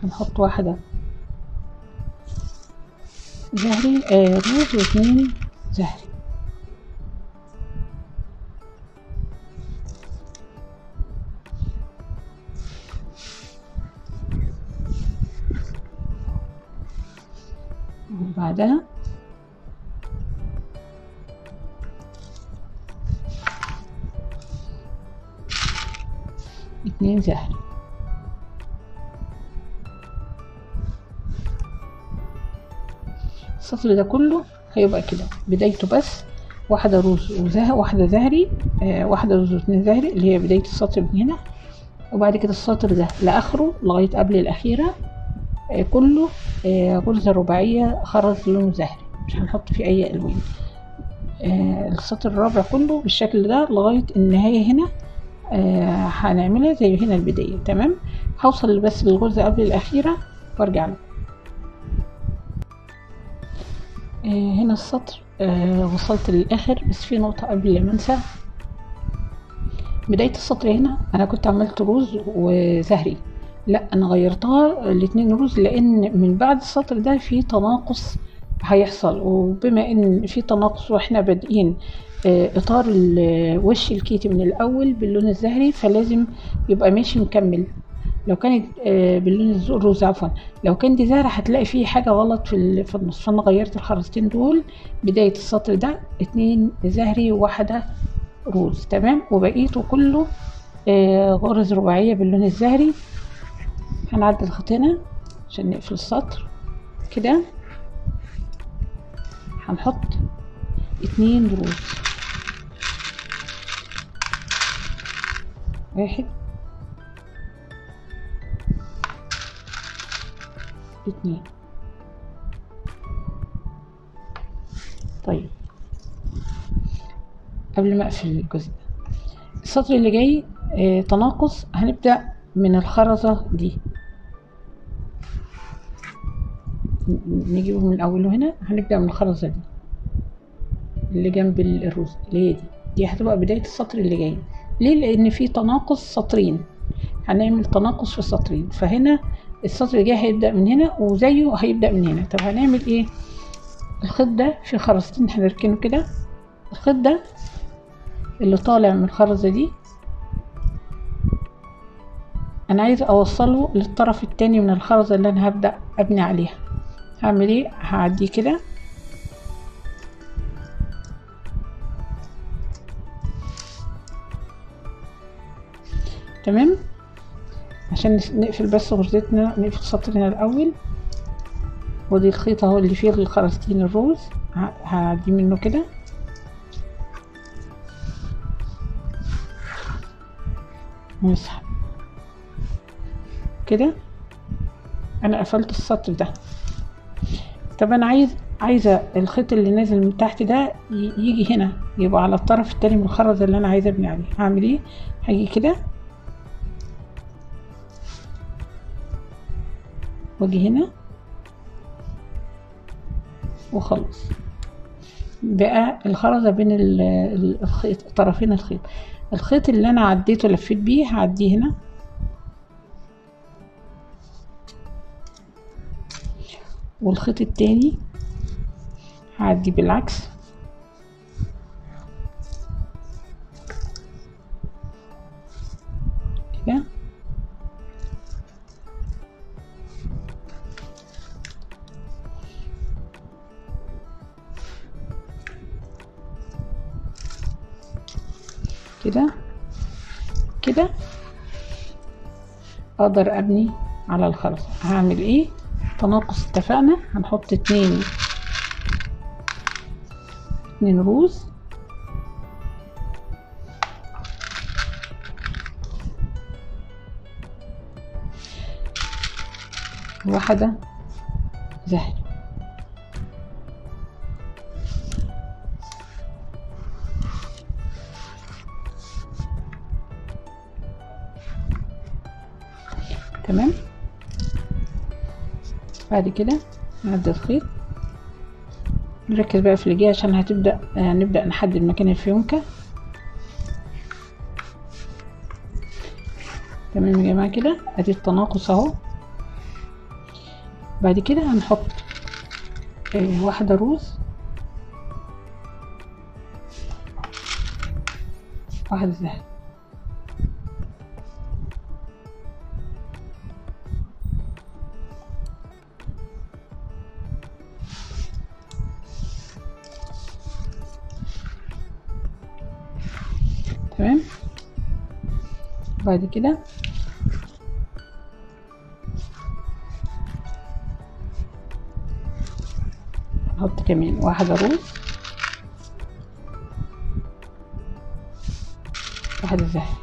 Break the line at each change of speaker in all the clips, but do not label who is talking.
هنحط واحدة زهري آه روز واتنين زهري وبعدها اتنين زهري السطر ده كله هيبقى كده بدايته بس واحدة روز وزه واحدة زهري آه واحدة روز واتنين زهري اللي هي بداية السطر من هنا وبعد كده السطر ده لآخره لغاية قبل الأخيرة آه كله آه غرزة رباعية خرز لون زهري مش هنحط فيه أي ألوان آه السطر الرابع كله بالشكل ده لغاية النهاية هنا آه هنعملها زي هنا البداية تمام هوصل بس للغرزة قبل الأخيرة وارجع لكم آه هنا السطر آه وصلت للآخر بس في نقطة قبل ما انسى بداية السطر هنا أنا كنت عملت روز وزهري لا أنا غيرتها الاتنين روز لأن من بعد السطر ده في تناقص هيحصل وبما ان في تناقص واحنا بادئين اطار وش الكيتي من الاول باللون الزهري فلازم يبقى ماشي مكمل لو كانت باللون الروز عفوا لو كان دي زهرة هتلاقي فيه حاجة غلط في في النص فانا غيرت الخرزتين دول بداية السطر ده اتنين زهري وواحدة روز تمام وبقيته كله غرز رباعية باللون الزهري هنعدل الخط هنا عشان نقفل السطر كده هنحط اتنين روز واحد اتنين طيب قبل ما اقفل الجزء ده السطر اللي جاي اه تناقص هنبدأ من الخرزة دي نجيبه من اوله هنا هنبدأ من الخرزة دي اللي جنب الروز اللي هي دي دي هتبقى بداية السطر اللي جاي ليه لان في تناقص سطرين هنعمل تناقص في السطرين فهنا السطر الجاي هيبدأ من هنا وزيه هيبدأ من هنا طب هنعمل ايه الخيط ده في خرزتين هنركنه كده الخيط ده اللي طالع من الخرزة دي انا عايز اوصله للطرف التاني من الخرزة اللي انا هبدأ ابني عليها هعمل ايه هعديه كده تمام عشان نقفل بس غرزتنا نقفل سطرنا الاول ودي الخيط اهو اللي فيه الخرزتين الروز هعدي منه كده ونسحب كده انا قفلت السطر ده طب انا عايز عايزه الخيط اللي نازل من تحت ده يجي هنا يبقى على الطرف التاني من الخرزه اللي انا عايزه ابني عليه هعمل ايه هاجي كده واجي هنا وخلص بقى الخرزة بين الخيط طرفين الخيط الخيط اللي انا عديته لفيت بيه هعديه هنا والخيط التاني هعدي بالعكس كده كده كده اقدر ابني على الخرزة هعمل ايه تناقص اتفقنا هنحط اتنين اتنين روز واحدة زهر تمام بعد كده نعدل الخيط نركز بقى في الجهة عشان هتبدأ آه نبدأ نحدد مكان الفيونكة تمام يا جماعة كده ادي التناقص اهو بعد كده هنحط آه، واحدة روز واحدة زهر تمام بعد كده نحط كمان واحدة روز واحدة زهر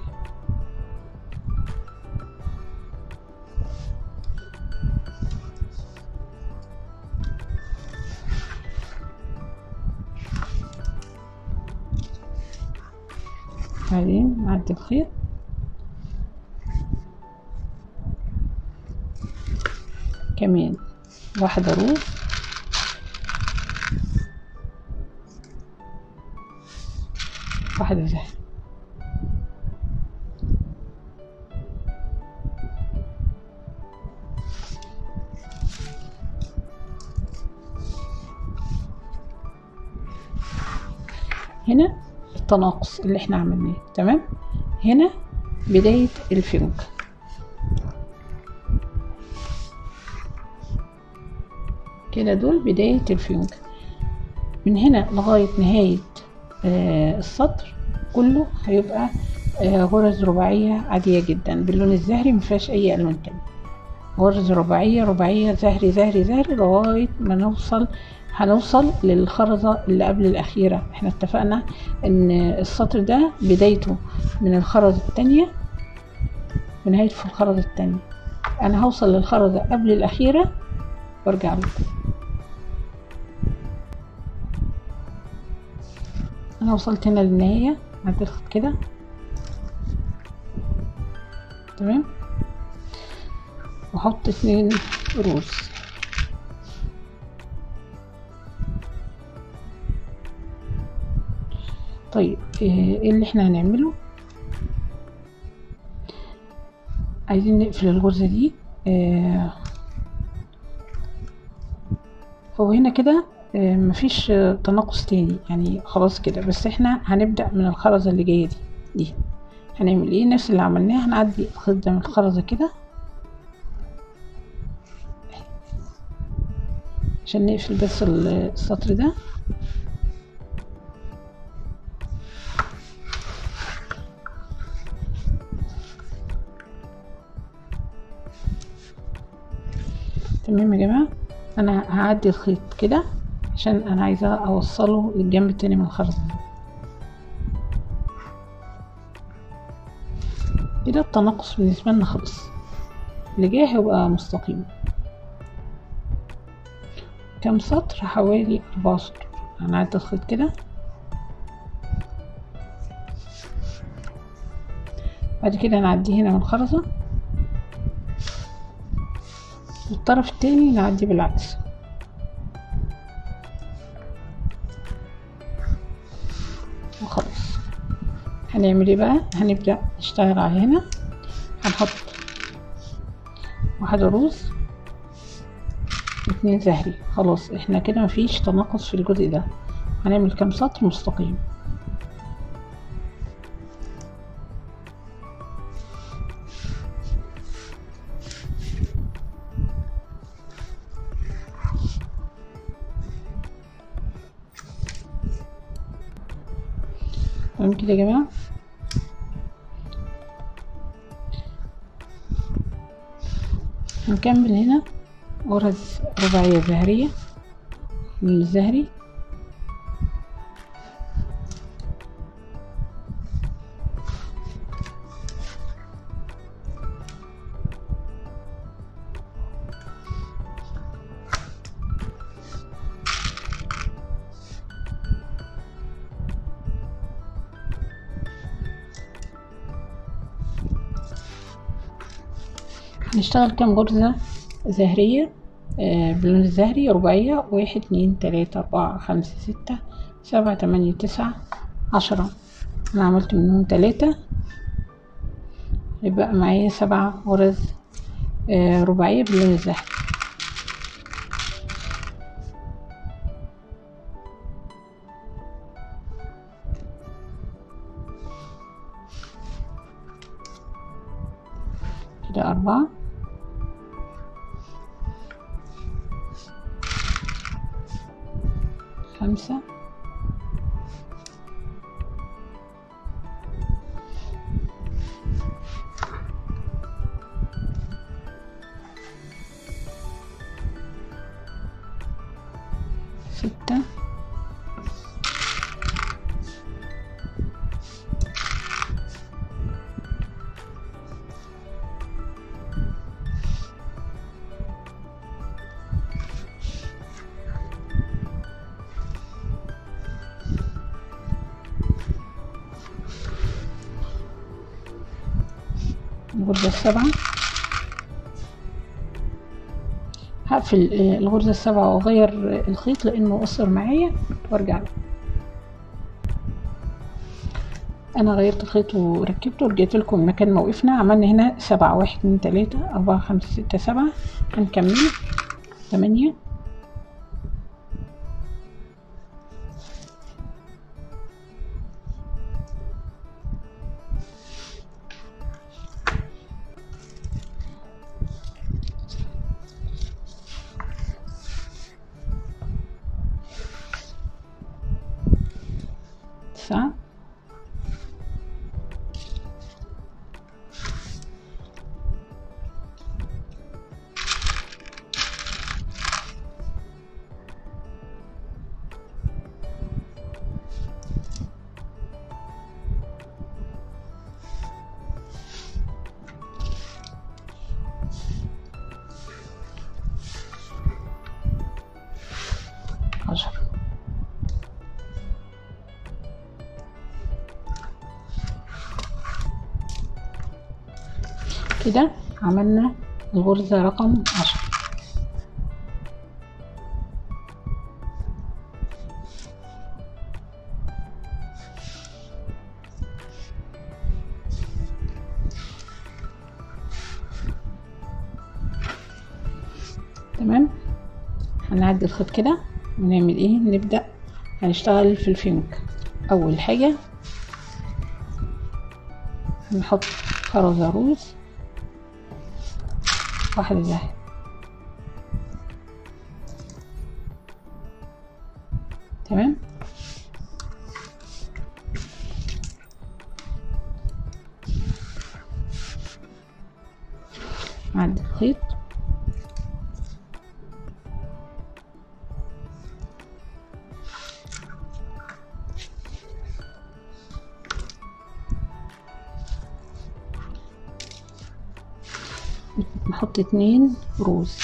بعدين نعدي الخيط كمان واحدة روز واحدة زهر هنا التناقص اللي احنا عملناه تمام هنا بداية الفيونك كده دول بداية الفيونك من هنا لغاية نهاية آه السطر كله هيبقى آه غرز رباعية عادية جدا باللون الزهري مفيهاش أي ألوان تانية غرز رباعية رباعية زهري زهري زهري لغاية ما نوصل هنوصل للخرزة اللي قبل الأخيرة احنا اتفقنا ان السطر ده بدايته من الخرزة التانية ونهايته في الخرزة التانية انا هوصل للخرزة قبل الأخيرة وارجع لكم انا وصلت هنا للنهاية عديت كده تمام واحط اتنين روز طيب ايه اللي احنا هنعمله عايزين نقفل الغرزة دي اه هو هنا كده اه مفيش تناقص تاني يعني خلاص كده بس احنا هنبدأ من الخرزة اللي جاية دي دي هنعمل ايه نفس اللي عملناه هنعدي الخيط ده من الخرزة كده عشان نقفل بس السطر ده تمام يا جماعة انا هعدي الخيط كده عشان انا عايزة اوصله للجنب التاني من الخرزة كده التناقص بالنسبة لنا خلص اللي جاي هيبقى مستقيم كام سطر حوالي أربعة سطور هنعدي الخيط كده بعد كده نعديه هنا من الخرزة والطرف التاني نعدي بالعكس وخلاص هنعمل ايه بقى هنبدأ نشتغل على هنا هنحط واحدة روز اتنين زهري خلاص احنا كده مفيش تناقص في الجزء ده هنعمل كام سطر مستقيم تمام كده يا جماعة هنكمل هنا غرز رباعية زهرية من الزهري هنشتغل كام غرزة زهرية آه باللون الزهري رباعية واحد اتنين تلاتة أربعة خمسة ستة سبعة تمانية تسعة عشرة أنا عملت منهم تلاتة يبقى معايا سبع غرز آه رباعية باللون الزهري كده أربعة خمسة ستة الغرزة السبعة هقفل آه، الغرزة السبعة وأغير الخيط لأنه قصر معايا وأرجع له أنا غيرت الخيط وركبته ورجعت لكم مكان ما وقفنا عملنا هنا سبعة واحد اتنين تلاتة أربعة خمسة ستة سبعة هنكمل تمانية تسعة عشرة كده عملنا الغرزة رقم عشرة تمام هنعدي الخيط كده ونعمل ايه نبدأ هنشتغل في الفيونك اول حاجة هنحط خرزة روز واحدة زاهية تمام عند الخيط نحط اتنين روز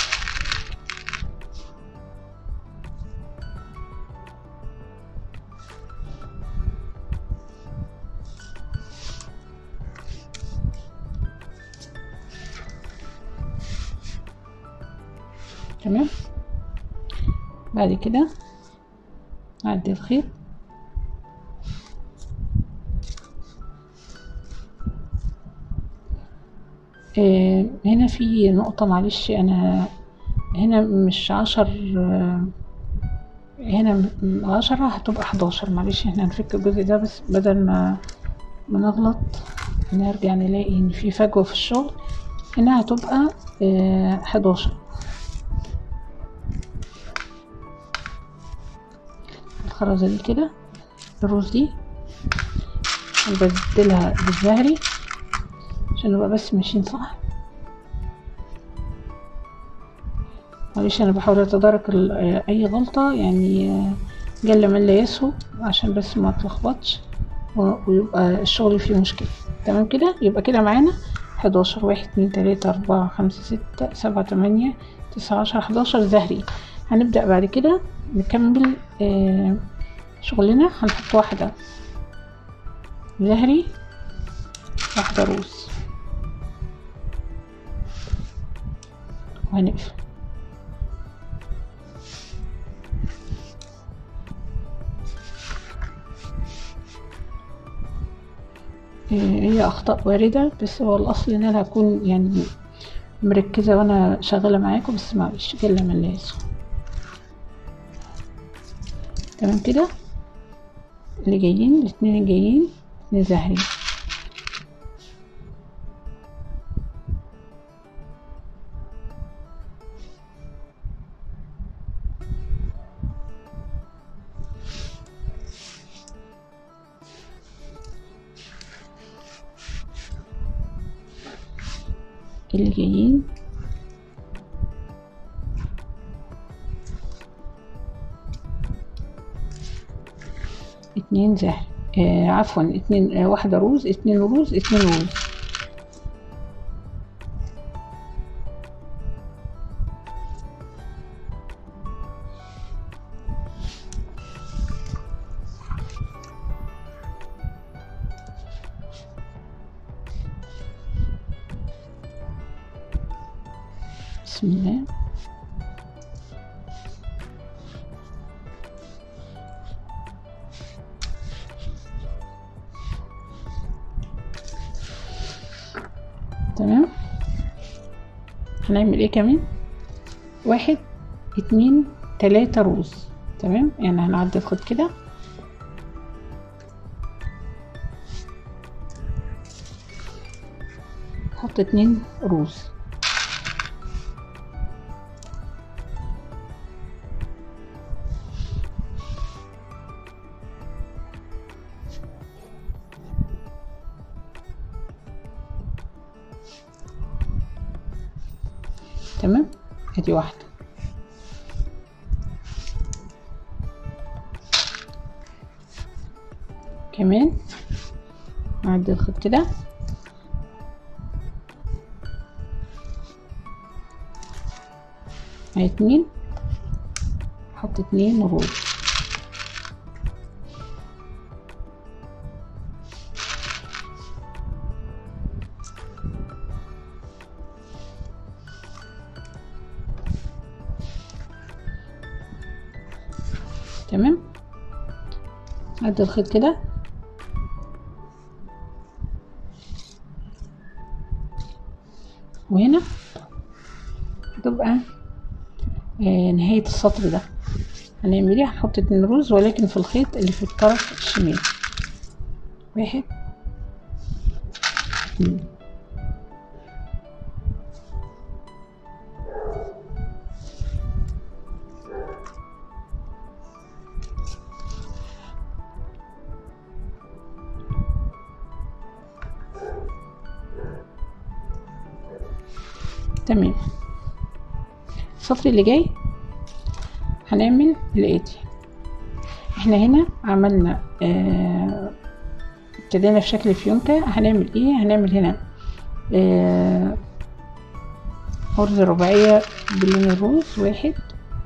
تمام بعد كده نعدي الخيط آه، هنا في نقطة معلش أنا هنا مش عشر آه، هنا م- عشرة هتبقى حداشر معلش احنا هنفك الجزء ده بس بدل ما ما نغلط نرجع نلاقي إن في فجوة في الشغل هنا هتبقى آه، حداشر الخرزة دي كده الروز دي هنبدلها بالزهري عشان نبقى بس ماشيين صح معلش انا بحاول اتدارك ال- آه، اي غلطة يعني آه، جل من لا يسهو عشان بس ما اتلخبطش و- ويبقى الشغل فيه مشكلة تمام كده يبقى كده معانا حداشر واحد اتنين تلاتة اربعة خمسة ستة سبعة تمانية تسعة عشر حداشر زهري هنبدأ بعد كده نكمل آه، شغلنا هنحط واحدة زهري واحدة روز وهنقفل إيه، هي أخطاء واردة بس هو الأصل إن أنا هكون يعني مركزة وأنا شغالة معاكم بس معلش جل من لا يسهو تمام كده اللي جايين الاتنين الجايين اتنين زهري اللي جايين اتنين زهر آه عفوا اتنين آه واحدة روز اتنين روز اتنين روز بسم الله تمام هنعمل ايه كمان واحد اتنين تلاتة روز تمام يعني هنعدي الخط كده نحط اتنين روز تمام ادي واحدة كمان نعدي الخط كده هاي اتنين حط اتنين روز تمام عد الخيط كده وهنا تبقى آه نهاية السطر ده هنعمل ايه هنحط اتنين روز ولكن في الخيط اللي في الطرف الشمال واحد اتنين تمام السطر اللي جاي هنعمل الاتي احنا هنا عملنا آه، ابتدينا في شكل فيونكة هنعمل ايه هنعمل هنا آه، غرزة رباعية باللون الروز واحد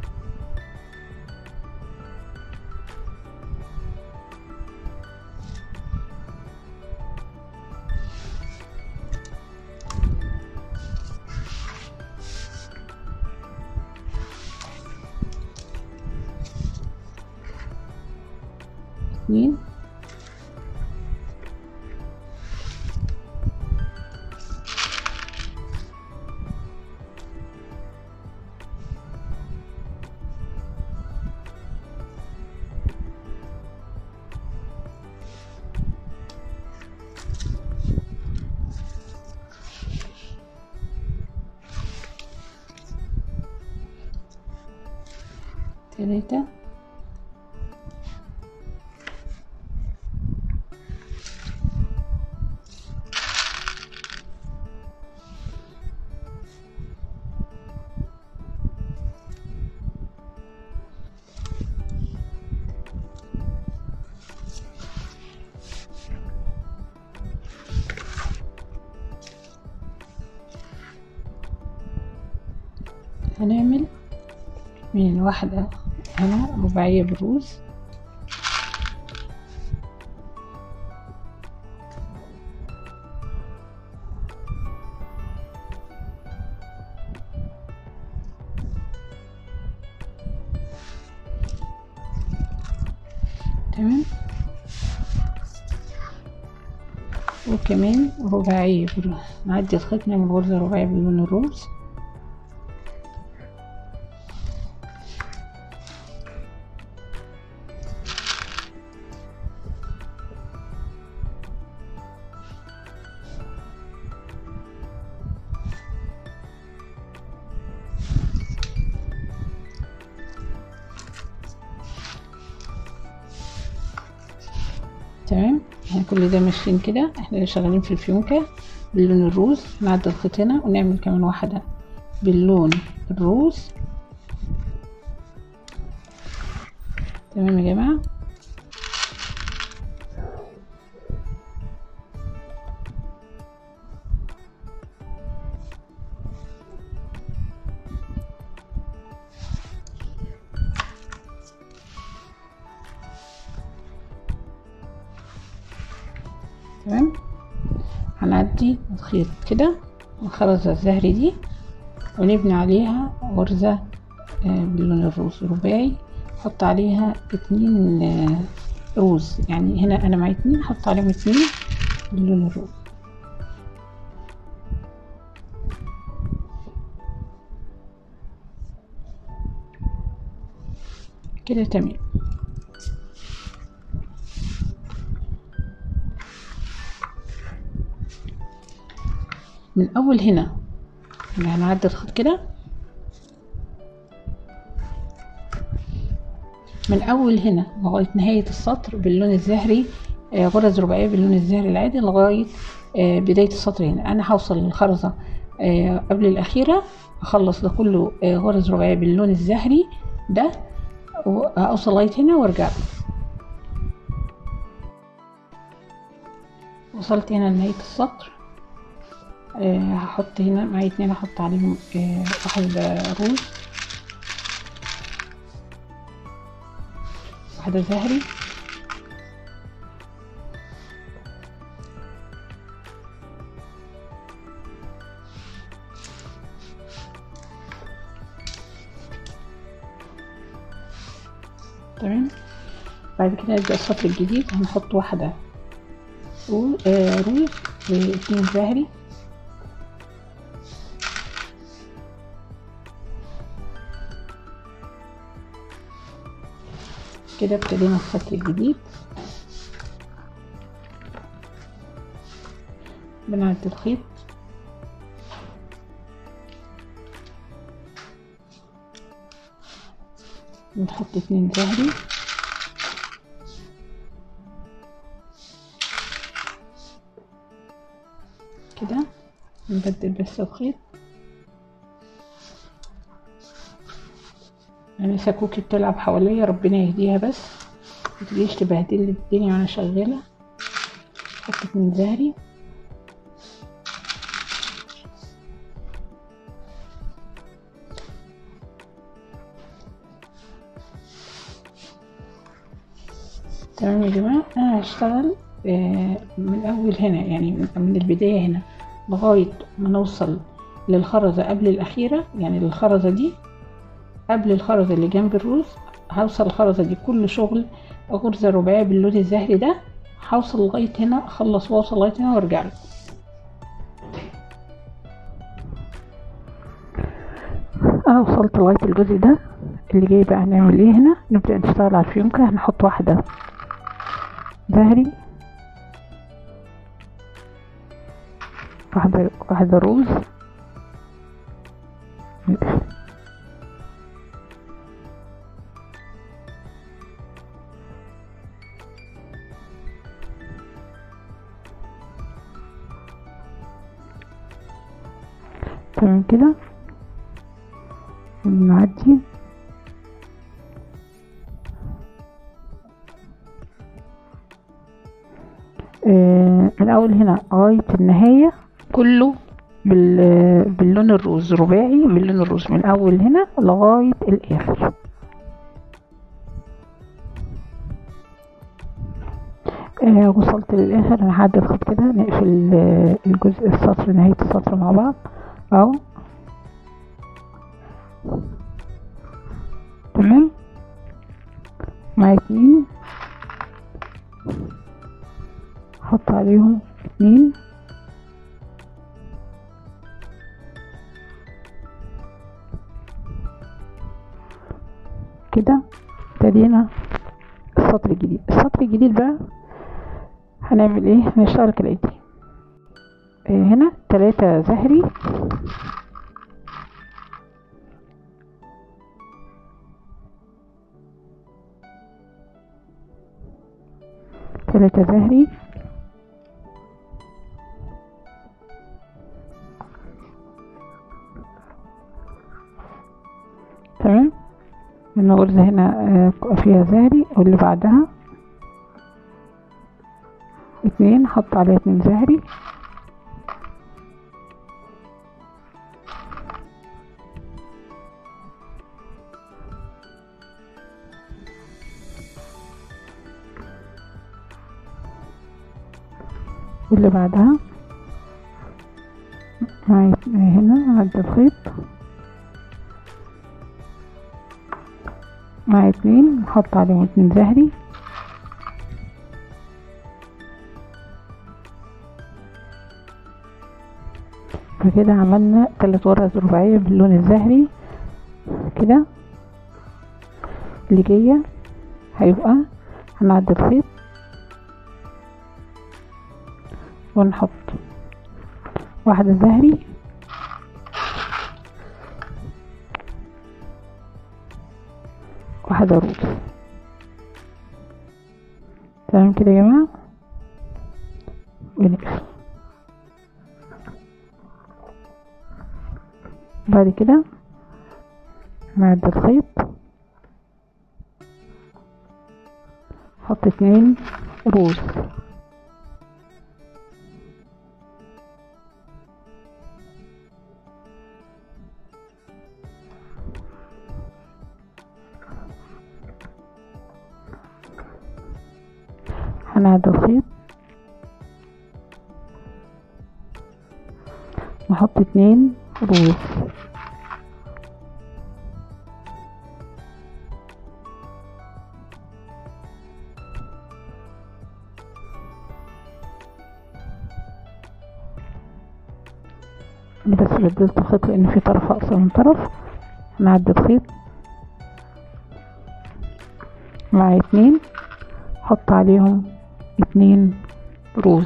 اتنين تلاتة هنعمل من الواحدة هنا رباعية بالروز تمام وكمان رباعية بال- نعدي الخيط نعمل غرزة رباعية باللون الروز تمام احنا كل ده ماشيين كده احنا اللي شغالين في الفيونكة باللون الروز نعدل الخيط هنا ونعمل كمان واحدة باللون الروز تمام يا جماعة تمام هنعدي الخيط كده الخرزة الزهري دي ونبني عليها غرزة آه، باللون الروز رباعي حط عليها اتنين آه، روز يعني هنا انا معايا اتنين حط عليهم اتنين باللون الروز كده تمام من اول هنا يعني هنعدي الخط كده من اول هنا لغايه نهايه السطر باللون الزهري آه، غرز رباعيه باللون الزهري العادي لغايه آه، بدايه السطر هنا انا هوصل للخرزه آه، قبل الاخيره اخلص ده كله آه، غرز رباعيه باللون الزهري ده واوصل لغايه هنا وارجع وصلت هنا لنهايه السطر آه، هحط هنا معايا اتنين هحط عليهم آه، واحدة روز واحدة زهري تمام بعد كده نبدأ السطر الجديد هنحط واحدة رو- آه، روز واتنين زهري كده ابتدينا السطر الجديد بنعد الخيط نحط اتنين زهري كده نبدل بس الخيط يعني سكوكي بتلعب حواليا ربنا يهديها بس متجيش تبهدل لي الدنيا وانا شغالة حط اتنين زهري تمام يا جماعة انا هشتغل آه، من اول هنا يعني من- من البداية هنا لغاية ما نوصل للخرزة قبل الأخيرة يعني للخرزة دي قبل الخرزة اللي جنب الروز هوصل الخرزة دي كل شغل غرزة رباعية باللون الزهري ده هوصل لغاية هنا اخلص واوصل لغاية هنا وارجع له انا وصلت لغاية الجزء ده اللي جاي بقى هنعمل ايه هنا نبدأ نشتغل على الفيونكة هنحط واحدة زهري واحدة واحدة روز تمام كده نعدي آه، من اول هنا لغايه النهايه كله بال باللون الروز رباعي باللون الروز من اول هنا لغايه الاخر آه وصلت للاخر انا هعدي الخط كده نقفل آه، الجزء السطر نهايه السطر مع بعض اهو تمام معايا اتنين حط عليهم اتنين كده ابتدينا السطر الجديد السطر الجديد بقى هنعمل ايه هنشتغل كالاتي آه، هنا تلاتة زهري تلاتة زهري تمام الغرزة هنا آه، فيها زهري واللي بعدها اتنين حط عليها اتنين زهري واللي بعدها معي هنا عد الخيط معي اتنين نحط عليهم اتنين زهري فكده عملنا تلات غرز رباعية باللون الزهري كده اللي جاية هيبقى هنعد الخيط ونحط واحدة زهري واحدة روز تمام كده يا جماعة ونقفل بعد كده نعد الخيط حط اتنين روز هنعد الخيط نحط اتنين روز انا بس بدلت الخيط لان في طرف اقصر من طرف هنعد الخيط مع اتنين حط عليهم اتنين روز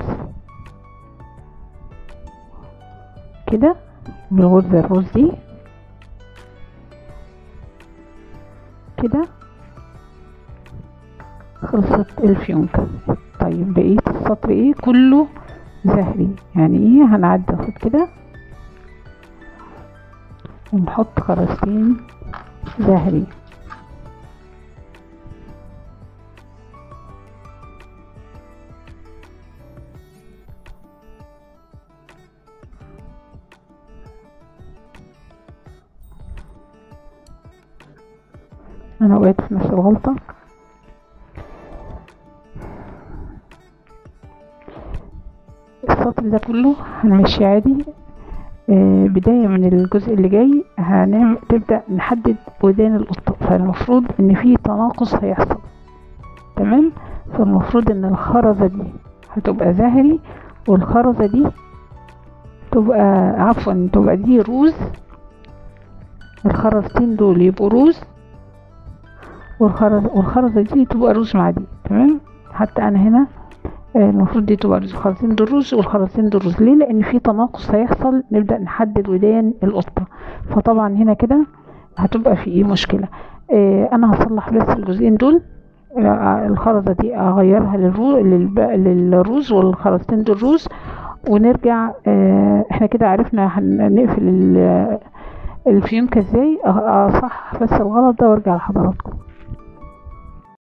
كده بالغرزة الروز دي كده خلصت الفيونكة طيب بقية السطر ايه كله زهري يعني ايه هنعدي الخيط كده ونحط خرزتين زهري انا وقعت في نفس الغلطة السطر ده كله هنمشي عادي آه، بداية من الجزء اللي جاي هنعمل تبدأ نحدد ودان القطة فالمفروض ان في تناقص هيحصل تمام فالمفروض ان الخرزة دي هتبقى زهري والخرزة دي تبقى عفوا تبقى دي روز الخرزتين دول يبقوا روز والخرز والخرزة دي تبقى روز مع دي تمام حتى انا هنا آه، المفروض دي تبقى روز الخرزتين دول روز والخرزتين دول روز ليه لان في تناقص هيحصل نبدأ نحدد ودان القطة فطبعا هنا كده هتبقى في ايه مشكلة آه، انا هصلح بس الجزئين دول آه، الخرزة دي اغيرها للرو... للب... للروز والخرزتين دول روز ونرجع آه، احنا كده عرفنا هنقفل ال- الفيونكة ازاي أ- اصح بس الغلط ده وارجع لحضراتكم